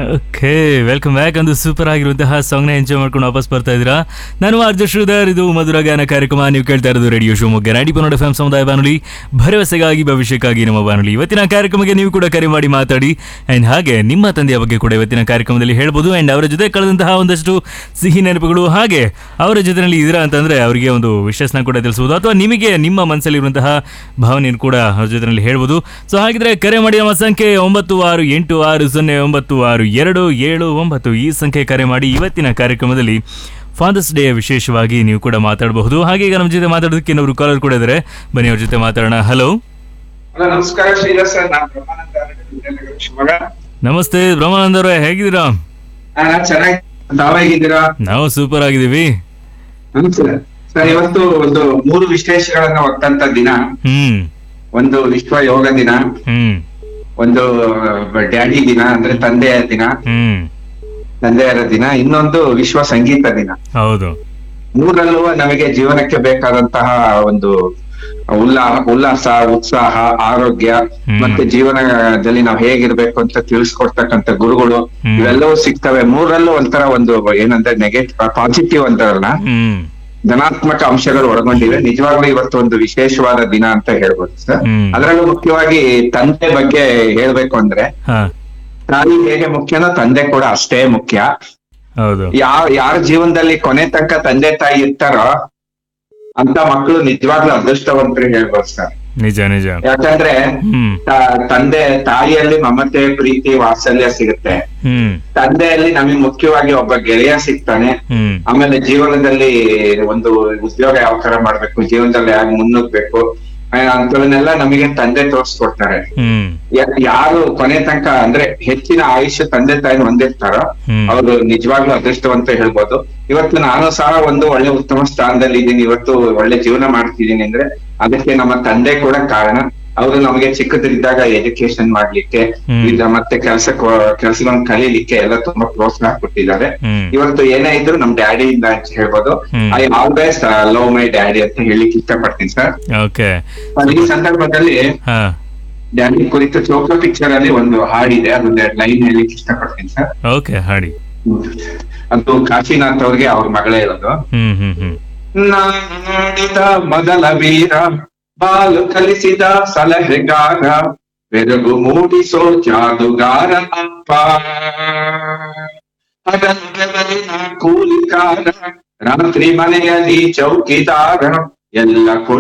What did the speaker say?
Okay welcome back ಒಂದು super ಆಗಿರುವಂತಹ ಸಾಂಗ್ನ ಎಂಜಾಯ್ ಮಾಡ್ಕೊಂಡು ವಾಪಸ್ ಬರ್ತಾ ಇದ್ದೀರಾ ನಾನು ಆರ್ಜ ಶ್ರೀಧರ್ ಇದು ಮಧುರ ಗಾನ ಕಾರ್ಯಕ್ರಮ ನೀವು ಕೇಳ್ತಾ ಇರೋದು ರೇಡಿಯೋ ಶಿವಮೊಗ್ಗ ನಾಡಿ ಪನ್ನಡ ಎಫ್ ಸಮುದಾಯ ಬಾನುಲಿ ಭರವಸೆಗಾಗಿ ಭವಿಷ್ಯಕ್ಕಾಗಿ ನಮ್ಮ ಬಾನುಲಿ ಇವತ್ತಿನ ಕಾರ್ಯಕ್ರಮಕ್ಕೆ ನೀವು ಕೂಡ ಕರೆ ಮಾಡಿ ಮಾತಾಡಿ ಆ್ಯಂಡ್ ಹಾಗೆ ನಿಮ್ಮ ತಂದೆಯ ಬಗ್ಗೆ ಕೂಡ ಇವತ್ತಿನ ಕಾರ್ಯಕ್ರಮದಲ್ಲಿ ಹೇಳ್ಬೋದು ಆ್ಯಂಡ್ ಅವರ ಜೊತೆ ಕಳೆದಂತಹ ಒಂದಷ್ಟು ಸಿಹಿ ನೆನಪುಗಳು ಹಾಗೆ ಅವರ ಜೊತೆಯಲ್ಲಿ ಇದ್ದೀರಾ ಅಂತಂದ್ರೆ ಅವರಿಗೆ ಒಂದು ವಿಶೇಷನ ಕೂಡ ತಿಳಿಸ್ಬೋದು ಅಥವಾ ನಿಮಗೆ ನಿಮ್ಮ ಮನಸ್ಸಲ್ಲಿರುವಂತಹ ಭಾವನೆಯನ್ನು ಕೂಡ ಅವ್ರ ಜೊತೆಯಲ್ಲಿ ಹೇಳ್ಬೋದು ಸೊ ಹಾಗಿದ್ರೆ ಕರೆ ಮಾಡಿ ನಮ್ಮ ಸಂಖ್ಯೆ ಒಂಬತ್ತು ಆರು ಎಂಟು ಆರು ಸೊನ್ನೆ ಒಂಬತ್ತು ಆರು ಎರಡು ಏಳು ಒಂಬತ್ತು ಈ ಸಂಖ್ಯೆ ಕರೆ ಮಾಡಿ ಇವತ್ತಿನ ಕಾರ್ಯಕ್ರಮದಲ್ಲಿ ಫಾದರ್ಸ್ ಡೇ ವಿಶೇಷವಾಗಿ ನೀವು ಕೂಡ ಮಾತಾಡಬಹುದು ಹಾಗೆ ಈಗ ನಮ್ಮ ಜೊತೆ ಮಾತಾಡೋದಕ್ಕೆ ಇನ್ನೊಬ್ರು ಕಾಲರ್ ಕೂಡ ಇದ್ದಾರೆ ಬನ್ನಿ ಅವ್ರ ಜೊತೆ ಮಾತಾಡೋಣ ಹಲೋ ಹಲೋ ನಮಸ್ಕಾರ ಶ್ರೀಧರ್ ಸರ್ ನಾನು ಬ್ರಹ್ಮಾನಂದ ಅರಣ್ಯ ವಿದ್ಯಾನಗರ ಶಿವಮೊಗ್ಗ ನಮಸ್ತೆ ಬ್ರಹ್ಮಾನಂದ ಅವರೇ ಹೇಗಿದ್ದೀರಾ ಆ, ನಾನ್ ಚೆನ್ನಾಗಿ ತಾವಾಗಿದ್ದೀರಾ ನಾವು ಸೂಪರ್ ಆಗಿದ್ದೀವಿ ಸರ್ ಸರ್ ಇವತ್ತು ಒಂದು ಮೂರು ವಿಶೇಷಗಳನ್ನ ಹೊತ್ತಂತ ದಿನ ಹ್ಮ್ ಒಂದು ವಿಶ್ವ ಯೋಗ ದಿನ ಹ್ಮ್ ಒಂದು ಡ್ಯಾಡಿ ದಿನ ಅಂದ್ರೆ ತಂದೆಯ ದಿನ ಹ್ಮ್ ತಂದೆಯರ ದಿನ ಇನ್ನೊಂದು ವಿಶ್ವ ಸಂಗೀತ ದಿನ ಹೌದು ಮೂರಲ್ಲೂ ನಮಗೆ ಜೀವನಕ್ಕೆ ಬೇಕಾದಂತಹ ಒಂದು ಉಲ್ಲಾ ಉಲ್ಲಾಸ ಉತ್ಸಾಹ ಆರೋಗ್ಯ ಹ್ಮ್. ಮತ್ತೆ ಜೀವನದಲ್ಲಿ ನಾವು ಹೇಗಿರ್ಬೇಕು ಅಂತ ತಿಳಿಸ್ಕೊಡ್ತಕ್ಕಂಥ ಗುರುಗಳು ಹ್ಮ್. ಇವೆಲ್ಲವೂ ಸಿಗ್ತವೆ ಮೂರಲ್ಲೂ ಒಂಥರ ಒಂದು ಏನಂದ್ರೆ ನೆಗೆಟಿವ್ ಪಾಸಿಟಿವ್ ಅಂತಾರಲ್ಲ ಹ್ಮ್ ಧನಾತ್ಮಕ ಅಂಶಗಳು ಒಳಗೊಂಡಿವೆ ನಿಜವಾಗ್ಲೂ ಇವತ್ತು ಒಂದು ವಿಶೇಷವಾದ ದಿನ ಅಂತ ಹೇಳ್ಬೋದು ಸರ್ ಹ್ಮ್. ಅದರಲ್ಲೂ ಮುಖ್ಯವಾಗಿ ತಂದೆ ಬಗ್ಗೆ ಹೇಳ್ಬೇಕು ಅಂದ್ರೆ ಹಾ ತಾಯಿ ಹೇಗೆ ಮುಖ್ಯನೋ ತಂದೆ ಕೂಡ ಅಷ್ಟೇ ಮುಖ್ಯ ಹೌದು ಯಾವ ಯಾರ ಜೀವನದಲ್ಲಿ ಕೊನೆ ತನಕ ತಂದೆ ತಾಯಿ ಇರ್ತಾರೋ ಅಂತ ಮಕ್ಕಳು ನಿಜವಾಗ್ಲೂ ಅದೃಷ್ಟವಂತರು ಹೇಳ್ಬೋದು ಸರ್ ನಿಜ ನಿಜ ಯಾಕಂದ್ರೆ ಹ್ಮ್ ತ- ತಂದೆ ತಾಯಿಯಲ್ಲಿ ಮಮತೆ ಪ್ರೀತಿ ವಾತ್ಸಲ್ಯ ಸಿಗುತ್ತೆ ಹ್ಮ್ ತಂದೆಯಲ್ಲಿ ನಮಗೆ ಮುಖ್ಯವಾಗಿ ಒಬ್ಬ ಗೆಳೆಯ ಸಿಗ್ತಾನೆ ಹ್ಮ್ ಆಮೇಲೆ ಜೀವನದಲ್ಲಿ ಒಂದು ಉದ್ಯೋಗ ಯಾವ ತರ ಮಾಡ್ಬೇಕು ಜೀವನದಲ್ಲಿ ಹೇಗೆ ಮುನ್ನುಗ್ಬೇಕು ಆ, ಅಂಥವನ್ನೆಲ್ಲ ನಮಗೆ ತಂದೆ ತೋರಿಸ್ಕೊಡ್ತಾರೆ ಹ್ಮ್ ಯಾ- ಯಾರು ಕೊನೆ ತನಕ ಅಂದ್ರೆ ಹೆಚ್ಚಿನ ಆಯುಷ್ಯ ತಂದೆ ತಾಯಿನ ಹೊಂದಿರ್ತಾರೋ ಹ್ಮ್. ಅವರು ನಿಜವಾಗ್ಲೂ ಅದೃಷ್ಟವಂತ ಹೇಳ್ಬೋದು ಇವತ್ತು ನಾನು ಸಹ ಒಂದು ಒಳ್ಳೆ ಉತ್ತಮ ಸ್ಥಾನದಲ್ಲಿ ಇದ್ದೀನಿ ಇವತ್ತು ಒಳ್ಳೆ ಜೀವನ ಮಾಡ್ತಿದ್ದೀನಿ ಅಂದ್ರೆ ಅದಕ್ಕೆ ನಮ್ಮ ತಂದೆ ಕೂಡ ಕಾರಣ ಅವರು ನಮಗೆ ಚಿಕ್ಕದ್ರಿದ್ದಾಗ ಎಜುಕೇಶನ್ ಮಾಡ್ಲಿಕ್ಕೆ ಹ್ಮ್. ಈಗ ಮತ್ತೆ ಕೆಲಸ ಕೆಲಸಗಳನ್ನ ಕಲೀಲಿಕ್ಕೆ ಎಲ್ಲ ತುಂಬಾ ಪ್ರೋತ್ಸಾಹ ಕೊಟ್ಟಿದ್ದಾರೆ ಹ್ಮ್ ಇವತ್ತು ಏನೇ ಇದ್ರು ನಮ್ ಡ್ಯಾಡಿ ಇಂದ ಅಂತ ಹೇಳ್ಬೋದು ಹ್ಮ್. I always love my daddy ಅಂತ ಹೇಳಿಕ್ ಇಷ್ಟಪಡ್ತೀನಿ ಸರ್ ಓಕೆ ಈ ಸಂದರ್ಭದಲ್ಲಿ ಹಾ ಡ್ಯಾಡಿ ಕುರಿತು ಚೋಕ ಪಿಕ್ಚರ್ ಅಲ್ಲಿ ಒಂದು ಹಾಡಿದೆ ಅದೊಂದು ಲೈನ್ ಹೇಳಿಕ್ ಇಷ್ಟಪಡ್ತೀನಿ ಸರ್ ಓಕೆ ಹಾಡಿ ಅದು ಕಾಶಿನಾಥ್ ಅವ್ರಿಗೆ ಅವ್ರ ಮಗಳೇ ಇರೋದು ಹ್ಮ್ ಹ್ಮ್ ಹ್ಮ್ ನಾನು ನೋಡಿದ ಮೊದಲ ವೀರ ಬಾಲು ಕಲಿಸಿದ ಸಲಹೆಗಾರ ಬೆರಗು ಮೂಡಿಸೋ ಜಾದುಗಾರ ಅಪ್ಪ ಹಗಲು ಬೆವರಿನ ಕೂಲಿಕಾರ ರಾತ್ರಿ ಮನೆಯಲ್ಲಿ ಚೌಕಿದಾರ ಎಲ್ಲ